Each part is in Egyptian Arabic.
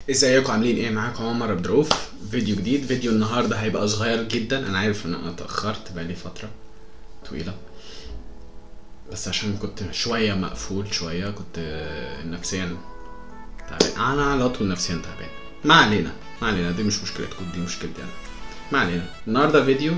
ازيكم عاملين ايه معاكم عمر بدروف فيديو جديد فيديو النهارده هيبقى صغير جدا انا عارف ان انا اتاخرت بقالي فتره طويله بس عشان كنت شويه مقفول شويه كنت آه، نفسيا تعبان انا على طول نفسيا تعبان ما علينا ما علينا دي مش مشكلتكم دي مشكلتي انا ما علينا النهارده فيديو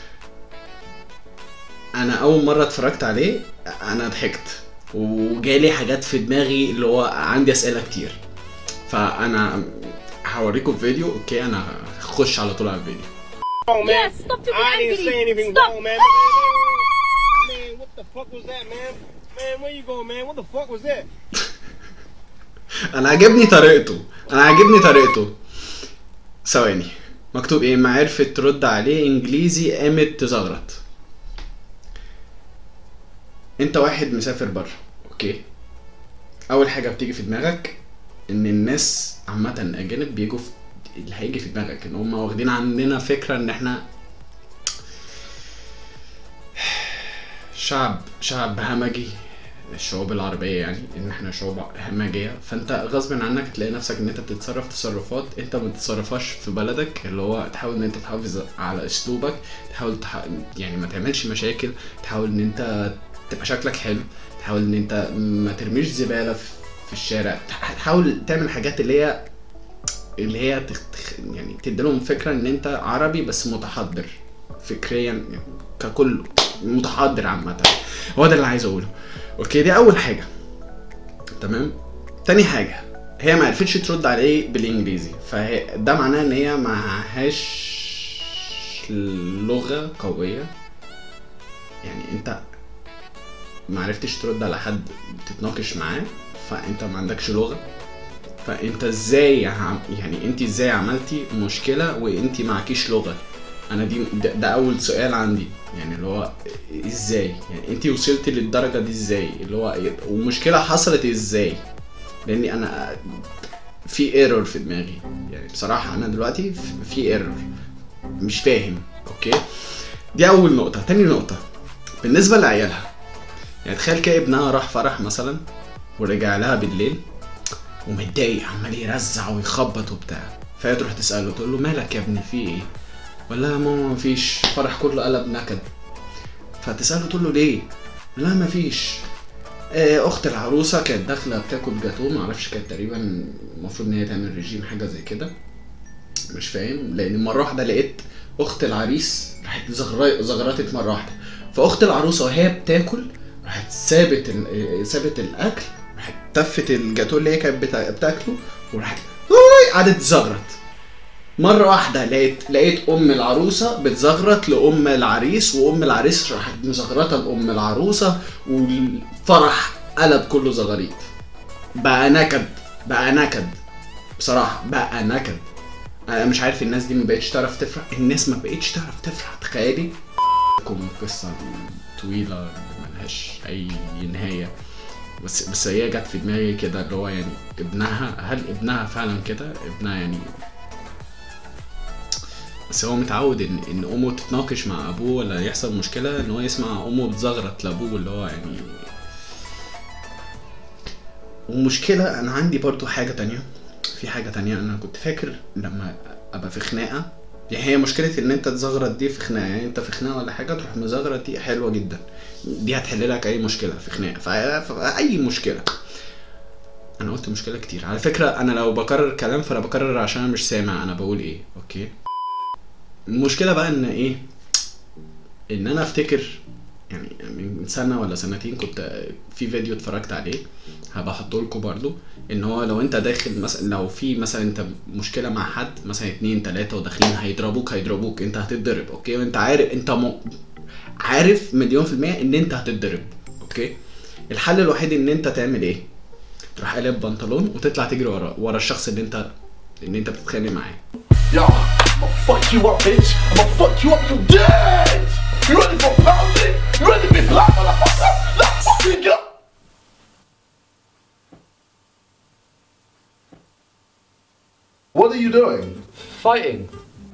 انا اول مره اتفرجت عليه انا ضحكت وجالي حاجات في دماغي اللي هو عندي اسئله كتير فانا هوريكم فيديو اوكي انا هخش على طول على الفيديو wrong, man. Yes, stop to be I didn't angry. say anything Stop. wrong, man. Man, what the fuck was that, man? Man, where you going, man? What the fuck was that? انا عاجبني طريقته انا عاجبني طريقته ثواني مكتوب ايه ما عرفت ترد عليه انجليزي قامت تزغرط انت واحد مسافر بره اوكي اول حاجه بتيجي في دماغك ان الناس عامه الاجانب بيجوا في اللي هيجي في دماغك ان هم واخدين عننا فكره ان احنا شعب شعب همجي الشعوب العربية يعني ان احنا شعوب همجية فانت غصب عنك تلاقي نفسك ان انت بتتصرف تصرفات انت ما بتتصرفهاش في بلدك اللي هو تحاول ان انت تحافظ على اسلوبك تحاول تح... يعني ما تعملش مشاكل تحاول ان انت تبقى شكلك حلو تحاول ان انت ما ترميش زبالة في في الشارع تح- تحاول تعمل حاجات اللي هي اللي هي تخ... تخ- يعني تديلهم فكرة ان انت عربي بس متحضر فكريا يعني ككل متحضر عامة هو ده اللي عايز اقوله اوكي دي اول حاجه تمام تاني حاجه هي ما عرفتش ترد عليه بالانجليزي فده معناه ان هي معهاش لغه قويه يعني انت ما عرفتش ترد على حد تتناقش معاه فانت ما عندكش لغه فانت ازاي عم- يعني انت ازاي عملتي مشكله وانت معكيش لغه انا دي ده, ده اول سؤال عندي يعني اللي هو ازاي يعني انت وصلتي للدرجه دي ازاي اللي هو ومشكله حصلت ازاي لاني انا في ايرور في دماغي يعني بصراحه انا دلوقتي في ايرور مش فاهم اوكي دي اول نقطه تاني نقطه بالنسبه لعيالها يعني تخيل كده ابنها راح فرح مثلا ورجع لها بالليل ومتضايق عمال يرزع ويخبط وبتاع فهي تروح تساله تقول له مالك يا ابني في ايه ولا يا ماما مفيش فرح كله قلب نكد فتساله تقول له ليه لا مفيش آه، اخت العروسه كانت داخله بتاكل جاتوه معرفش كانت تقريبا المفروض ان هي تعمل رجيم حاجه زي كده مش فاهم لان مره واحده لقيت اخت العريس راحت زغر- زغرطت مره واحده فاخت العروسه وهي بتاكل راحت سابت ال- آه، سابت الاكل راحت تفت الجاتوه اللي هي كانت بتا- بتاكله وراحت قعدت تزغرط مرة واحدة لقيت لقيت أم العروسة بتزغرط لأم العريس وأم العريس راحت مزغرطة لأم العروسة والفرح قلب كله زغاريط بقى نكد بقى نكد بصراحة بقى نكد أنا مش عارف الناس دي ما بقتش تعرف تفرح الناس ما بقتش تعرف تفرح تخيلي لكم قصة طويلة ملهاش أي نهاية بس بس هي جت في دماغي كده اللي هو يعني ابنها هل ابنها فعلا كده ابنها يعني بس هو متعود ان ان امه تتناقش مع ابوه ولا يحصل مشكله ان هو يسمع امه بتزغرط لابوه اللي هو يعني ومشكله انا عندي برضو حاجه تانية في حاجه تانية انا كنت فاكر لما ابقى في خناقه يعني هي مشكله ان انت تزغرط دي في خناقه يعني انت في خناقه ولا حاجه تروح مزغرط دي حلوه جدا دي هتحل لك اي مشكله في خناقه ف- فاي مشكله انا قلت مشكله كتير على فكره انا لو بكرر كلام فانا بكرر عشان انا مش سامع انا بقول ايه اوكي المشكله بقى ان ايه ان انا افتكر يعني من سنه ولا سنتين كنت في فيديو اتفرجت عليه هبقى احطه لكم برضو ان هو لو انت داخل مثلا لو في مثلا انت مشكله مع حد مثلا اتنين تلاته وداخلين هيضربوك هيضربوك انت هتتضرب اوكي وانت عارف انت م... عارف مليون في المية ان انت هتتضرب اوكي الحل الوحيد ان انت تعمل ايه تروح قلب بنطلون وتطلع تجري ورا ورا الشخص اللي انت اللي انت بتتخانق معاه Yo, I'ma fuck you up, bitch. I'ma fuck you up, you dead. You ready for pounding? You ready to be black, motherfucker? Let's fucking go. What are you doing? Fighting.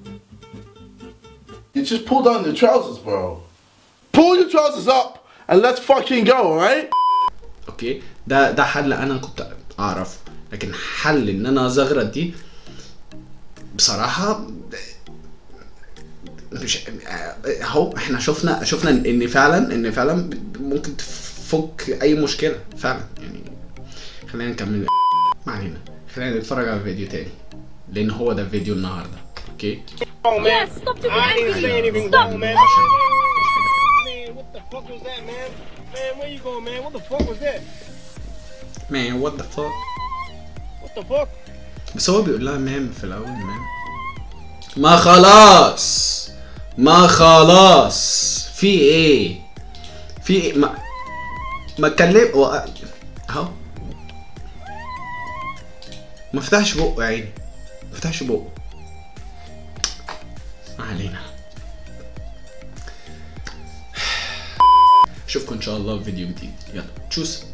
You just pull down your trousers, bro. Pull your trousers up and let's fucking go, alright? اوكي ده ده حل انا كنت اعرفه لكن حل ان انا ازغرط دي بصراحه مش اهو احنا شفنا شفنا ان فعلا ان فعلا ممكن تفك اي مشكله فعلا يعني خلينا نكمل ما علينا خلينا نتفرج على فيديو تاني لان هو ده فيديو النهارده اوكي Oh, man. Yes, stop doing I ain't that. saying anything Stop. wrong, man. عشان Man, what the fuck was that, man? Man, where you going, man? What the fuck was that? man what the fuck What the fuck? بس هو بيقول لها مام في الاول مام ما خلاص ما خلاص في ايه في ايه ما ما اتكلم و... اهو ما فتحش بقه يا عيني ما فتحش بقه ما علينا اشوفكم ان شاء الله في فيديو جديد يلا تشوس